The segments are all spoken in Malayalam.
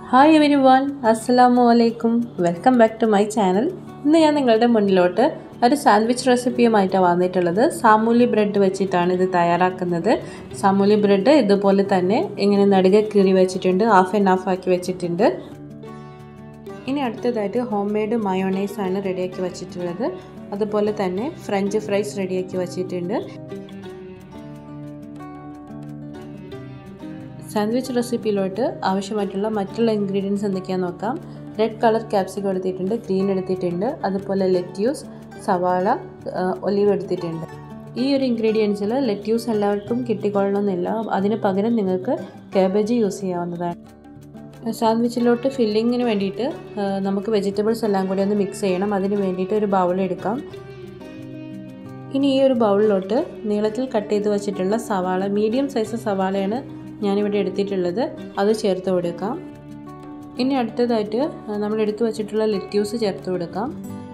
ഹായ് എവരി വൺ അസ്സലാമു അലൈക്കും welcome back to my channel ഇന്ന് ഞാൻ നിങ്ങളുടെ മുന്നിലോട്ട് ഒരു സാൻഡ്വിച്ച് റെസിപ്പിയുമായിട്ടാണ് വന്നിട്ടുള്ളത് സാമൂലി ബ്രെഡ് വെച്ചിട്ടാണ് ഇത് തയ്യാറാക്കുന്നത് സാമൂലി ബ്രെഡ് ഇതുപോലെ തന്നെ ഇങ്ങനെ നടുക കീറി വെച്ചിട്ടുണ്ട് ഹാഫ് ആൻഡ് ഹാഫ് ആക്കി വെച്ചിട്ടുണ്ട് ഇനി അടുത്തതായിട്ട് ഹോം മെയ്ഡ് മയോണൈസ് ആണ് റെഡിയാക്കി വെച്ചിട്ടുള്ളത് അതുപോലെ തന്നെ ഫ്രഞ്ച് ഫ്രൈസ് റെഡിയാക്കി വെച്ചിട്ടുണ്ട് സാൻഡ്വിച്ച് റെസിപ്പിയിലോട്ട് ആവശ്യമായിട്ടുള്ള മറ്റുള്ള ഇൻഗ്രീഡിയൻസ് എന്തൊക്കെയാണെന്ന് നോക്കാം റെഡ് കളർ ക്യാപ്സിക്കം എടുത്തിട്ടുണ്ട് ഗ്രീൻ എടുത്തിട്ടുണ്ട് അതുപോലെ ലെറ്റ്യൂസ് സവാള ഒലിവ് എടുത്തിട്ടുണ്ട് ഈ ഒരു ഇൻഗ്രീഡിയൻസിൽ ലെറ്റ്യൂസ് എല്ലാവർക്കും കിട്ടിക്കൊള്ളണമെന്നില്ല അതിന് പകരം നിങ്ങൾക്ക് കാബേജ് യൂസ് ചെയ്യാവുന്നതാണ് സാൻഡ്വിച്ചിലോട്ട് ഫില്ലിങ്ങിന് വേണ്ടിയിട്ട് നമുക്ക് വെജിറ്റബിൾസ് എല്ലാം കൂടി ഒന്ന് മിക്സ് ചെയ്യണം അതിന് വേണ്ടിയിട്ട് ഒരു ബൗൾ എടുക്കാം ഇനി ഈ ഒരു ബൗളിലോട്ട് നീളത്തിൽ കട്ട് ചെയ്ത് വെച്ചിട്ടുള്ള സവാള മീഡിയം സൈസ് സവാളയാണ് ഞാനിവിടെ എടുത്തിട്ടുള്ളത് അത് ചേർത്ത് കൊടുക്കാം ഇനി അടുത്തതായിട്ട് നമ്മൾ എടുത്തു വച്ചിട്ടുള്ള ലെറ്റ്യൂസ് ചേർത്ത് കൊടുക്കാം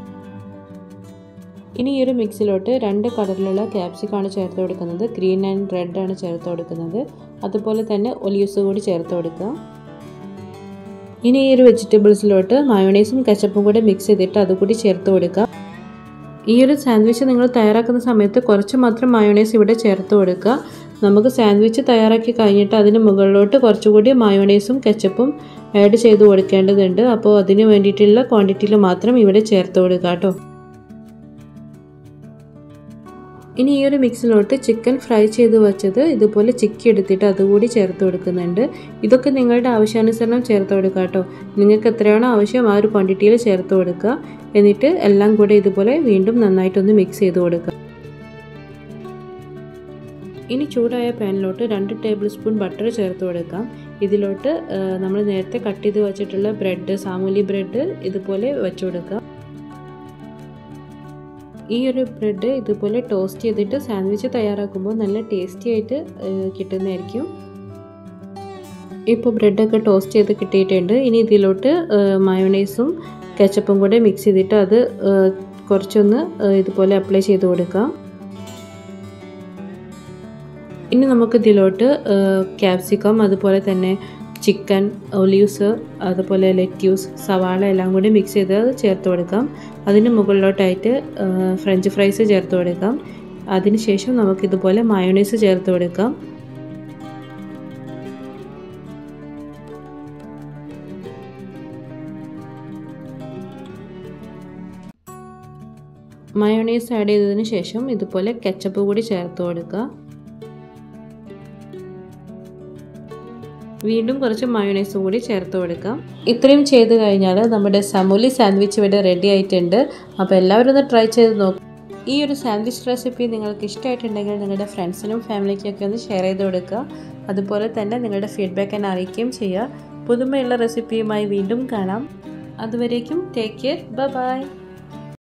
ഇനി ഈ ഒരു മിക്സിലോട്ട് രണ്ട് കളറിലുള്ള ക്യാപ്സിക്കാണ് ചേർത്ത് കൊടുക്കുന്നത് ഗ്രീൻ ആൻഡ് റെഡ് ആണ് ചേർത്ത് കൊടുക്കുന്നത് അതുപോലെ തന്നെ ഒലിയൂസ് കൂടി ചേർത്ത് കൊടുക്കുക ഇനി ഈ ഒരു വെജിറ്റബിൾസിലോട്ട് മയോണൈസും കച്ചപ്പും കൂടെ മിക്സ് ചെയ്തിട്ട് അതുകൂടി ചേർത്ത് കൊടുക്കുക ഈ ഒരു സാൻഡ്വിച്ച് നിങ്ങൾ തയ്യാറാക്കുന്ന സമയത്ത് കുറച്ച് മാത്രം മയോണൈസ് ഇവിടെ ചേർത്ത് കൊടുക്കുക നമുക്ക് സാൻഡ്വിച്ച് തയ്യാറാക്കി കഴിഞ്ഞിട്ട് അതിന് മുകളിലോട്ട് കുറച്ചുകൂടി മയോണൈസും കെച്ചപ്പും ആഡ് ചെയ്ത് കൊടുക്കേണ്ടതുണ്ട് അപ്പോൾ അതിന് വേണ്ടിയിട്ടുള്ള ക്വാണ്ടിറ്റിയിൽ മാത്രം ഇവിടെ ചേർത്ത് കൊടുക്കുക കേട്ടോ ഇനി ഈ ഒരു മിക്സിലോട്ട് ചിക്കൻ ഫ്രൈ ചെയ്ത് വെച്ചത് ഇതുപോലെ ചിക്കി എടുത്തിട്ട് അതുകൂടി ചേർത്ത് കൊടുക്കുന്നുണ്ട് ഇതൊക്കെ നിങ്ങളുടെ ആവശ്യാനുസരണം ചേർത്ത് കൊടുക്കുക കേട്ടോ നിങ്ങൾക്ക് എത്രയാണോ ആവശ്യം ആ ഒരു ക്വാണ്ടിറ്റിയിൽ ചേർത്ത് കൊടുക്കുക എന്നിട്ട് എല്ലാം കൂടെ ഇതുപോലെ വീണ്ടും നന്നായിട്ടൊന്ന് മിക്സ് ചെയ്ത് കൊടുക്കുക ഇനി ചൂടായ പാനിലോട്ട് രണ്ട് ടേബിൾ സ്പൂൺ ബട്ടർ ചേർത്ത് കൊടുക്കാം ഇതിലോട്ട് നമ്മൾ നേരത്തെ കട്ട് ചെയ്ത് വെച്ചിട്ടുള്ള ബ്രെഡ് സാമൂലി ബ്രെഡ് ഇതുപോലെ വെച്ച് കൊടുക്കാം ഈ ഒരു ബ്രെഡ് ഇതുപോലെ ടോസ്റ്റ് ചെയ്തിട്ട് സാൻഡ്വിച്ച് തയ്യാറാക്കുമ്പോൾ നല്ല ടേസ്റ്റി ആയിട്ട് കിട്ടുന്നതായിരിക്കും ഇപ്പോൾ ബ്രെഡൊക്കെ ടോസ്റ്റ് ചെയ്ത് കിട്ടിയിട്ടുണ്ട് ഇനി ഇതിലോട്ട് മയോണൈസും കെച്ചപ്പും കൂടെ മിക്സ് ചെയ്തിട്ട് അത് കുറച്ചൊന്ന് ഇതുപോലെ അപ്ലൈ ചെയ്ത് കൊടുക്കാം ഇനി നമുക്ക് ഇതിലോട്ട് ക്യാപ്സിക്കം അതുപോലെ തന്നെ ചിക്കൻ ഒലീവ്സ് അതുപോലെ ലെറ്റ്യൂസ് സവാള എല്ലാം കൂടി മിക്സ് ചെയ്ത് ചേർത്ത് കൊടുക്കാം അതിന് മുകളിലോട്ടായിട്ട് ഫ്രഞ്ച് ഫ്രൈസ് ചേർത്ത് കൊടുക്കാം അതിനുശേഷം നമുക്കിതുപോലെ മയോണൈസ് ചേർത്ത് കൊടുക്കാം മയോണൈസ് ആഡ് ചെയ്തതിന് ശേഷം ഇതുപോലെ കെച്ചപ്പ് കൂടി ചേർത്ത് കൊടുക്കുക വീണ്ടും കുറച്ച് മയോണൈസ് കൂടി ചേർത്ത് കൊടുക്കാം ഇത്രയും ചെയ്ത് കഴിഞ്ഞാൽ നമ്മുടെ സമൂലി സാൻഡ്വിച്ച് ഇവിടെ റെഡി ആയിട്ടുണ്ട് അപ്പോൾ എല്ലാവരും ഒന്ന് ട്രൈ ചെയ്ത് നോക്കും ഈ ഒരു സാൻഡ്വിച്ച് റെസിപ്പി നിങ്ങൾക്ക് ഇഷ്ടമായിട്ടുണ്ടെങ്കിൽ നിങ്ങളുടെ ഫ്രണ്ട്സിനും ഫാമിലിക്കൊക്കെ ഒന്ന് ഷെയർ ചെയ്ത് കൊടുക്കുക അതുപോലെ തന്നെ നിങ്ങളുടെ ഫീഡ്ബാക്ക് എന്നെ അറിയിക്കുകയും ചെയ്യുക പുതുമയുള്ള റെസിപ്പിയുമായി വീണ്ടും കാണാം അതുവരേക്കും ടേക്ക് കെയർ ബൈ